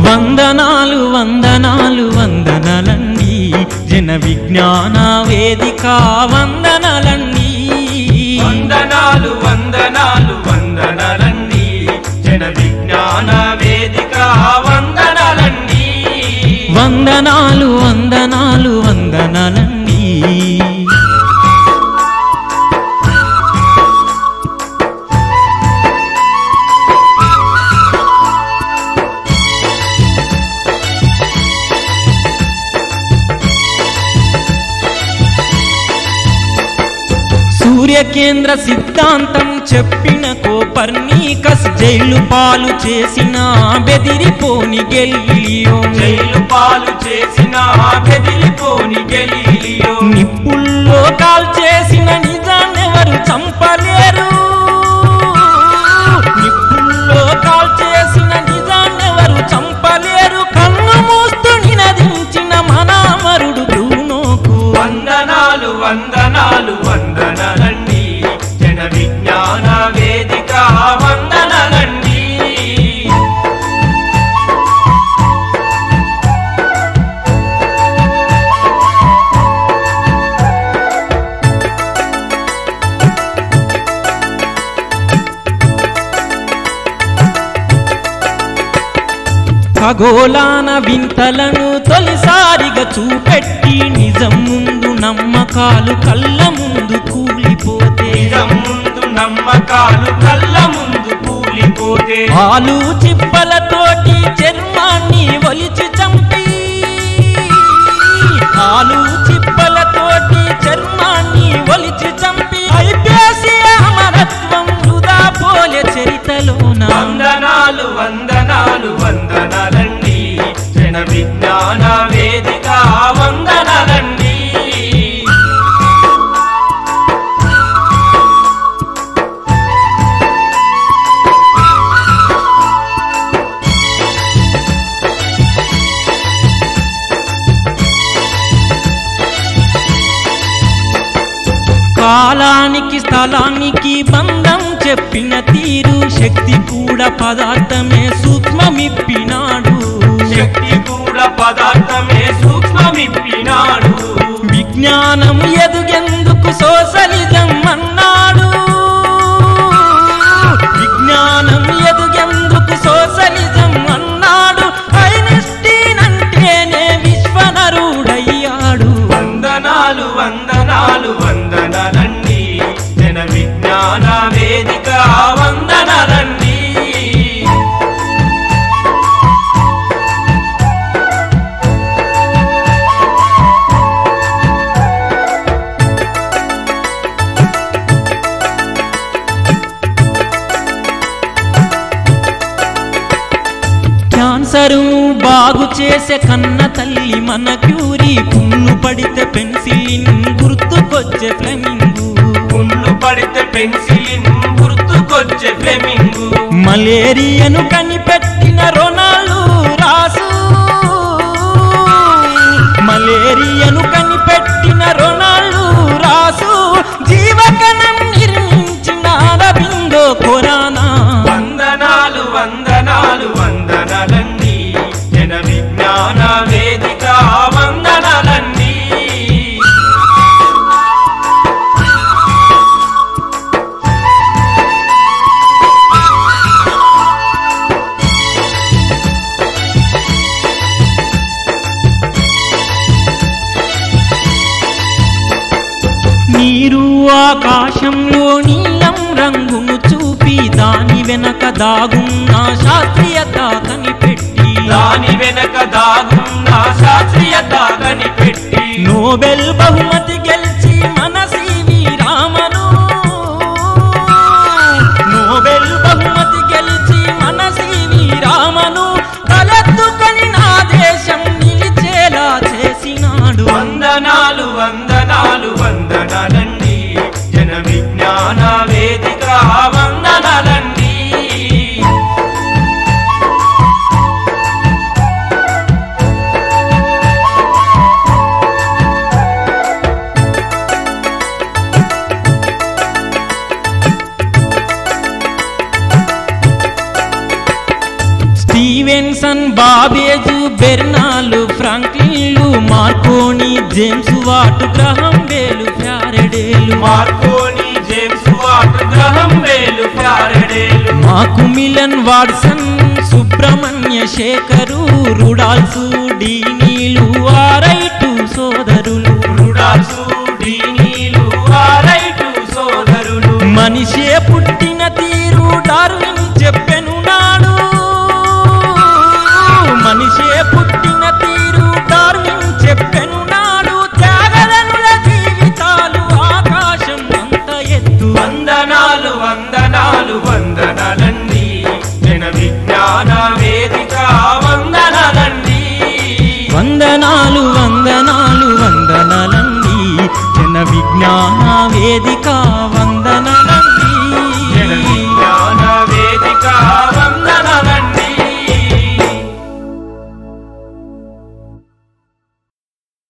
వందనాలు వందనాలు వందనాలండి జన విజ్ఞాన వేదిక వందనాలండి వందనాలు వందనాలు వందనాలండి జన విజ్ఞాన వేదిక వందనాలండి వందనాలు వందనాలు వందనాలండి సూర్యకేంద్ర సిద్ధాంతం చెప్పిన కోపర్నీకస్ జైలు పాలు చేసిన బెదిరిపోని గెలియో జైలు పాలు చేసిన బెదిరిపోని గెలీలియో నిప్పుల్లో కాల్ చేసిన నిజాన్నెవరు చంపలేరు నిప్పుల్లో కాల్ చేసిన నిజాన్నెవరు చంపలేరు కన్ను మూస్తూ నినదించిన మనామరుడు బ్రూనోకు వందనాలు వందనాలు వందనాలండి జన విజ్ఞాన వేదిక వందనాలండి ఖగోళాన వింతలను తొలిసారిగా చూపెట్టి నిజం ముందు నమ్మకాలు కళ్ళ ముందు కూలిపోతే నిజం ముందు నమ్మకాలు కళ్ళ ముందు కూలిపోతే ఆలు చిప్పలతోటి చర్మాన్ని ఒలిచి చంపి ఆలు చిప్పలతోటి చర్మాన్ని ఒలిచి చంపి ఐపేసి అమరత్వం వృధా పోలే చరితలోన వందనాలు వందనాలు వందనాలండి జన విజ్ఞాన వేదిక వందనాలండి కాలానికి స్థలానికి బంధం చెప్పిన తీరు శక్తి కూడా పదార్థమే సూక్ష్మమిప్పినాడు శక్తి కూడా పదార్థమే సూక్ష్మమిప్పినాడు విజ్ఞానం ఎదుగెందుకు సోషలిజం అన్నాడు విజ్ఞానం ఎదుగెందుకు సోషలిజం అన్నాడు ఐన్స్టీన్ అంటేనే విశ్వనరుడయ్యాడు వందనాలు వందనాలు వందనాలండి జన విజ్ఞాన వేదిక వందనాలండి క్యాన్సరును బాగు చేసే కన్న తల్లి మన క్యూరీ పున్ను పడితే పెన్సిలిన్ గుర్తుకొచ్చే ఫ్లెమింగు పుల్లు పడితే పెన్సిలిన్ గుర్తుకొచ్చే ఫ్లెమింగు మలేరియాను కనిపెట్టిన రొనాల్డు రాసు మలేరియాను కనిపెట్టిన రొనాల్డు రాసు జీవకణం నిర్మించిన అరబిందో ఖురానా వందనాలు వందనాలు వందనాలండి జన విజ్ఞాన వేదిక వందనాలండి నీరు ఆకాశంలో నీలం రంగును చూపి దాని వెనక దాగున్న శాస్త్రీయత కనిపెట్టి దాని వెనక దాగున్న శాస్త్రీయత కనిపెట్టి నోబెల్ బహుమతి గెలిచి మన సివి రామను నోబెల్ బహుమతి గెలిచి మన సివి రామను తలెత్తుకొని నా దేశం నిలిచేలా చేసినాడు వందనాలు వందనాలు వందనాలండి జన విజ్ఞాన వేదిక వందనాలండి స్టీవెన్సన్ బాబేజు బెర్నాలు ఫ్రాంక్లిన్లు Marconi James Watt Graham Bell ఫ్యారడేలు మార్కోని జేమ్స్ వాట్ గ్రహం వేలు ఫ్యారడేలు మాకు మిలన్ వాట్సన్ సుబ్రహ్మణ్య శేఖరు రుడాల్సు డీనీలు ఆరైటు సోదరులు రుడాల్సు డీనీలు ఆరైటు సోదరులు మనిషే పుట్టిన తీరు డార్విన్ చెప్పెను నాడు మనిషే పుట్టిన తీరు డార్విన్ చెప్పెను నాడు త్యాగదనుల జీవితాలు ఆకాశం అంత ఎత్తు వందనాలు వందనాలు వందనాలండి జన విజ్ఞాన వేదిక వందనాలండి వందనాలు వందనాలు వందనాలండి జన విజ్ఞాన వేదిక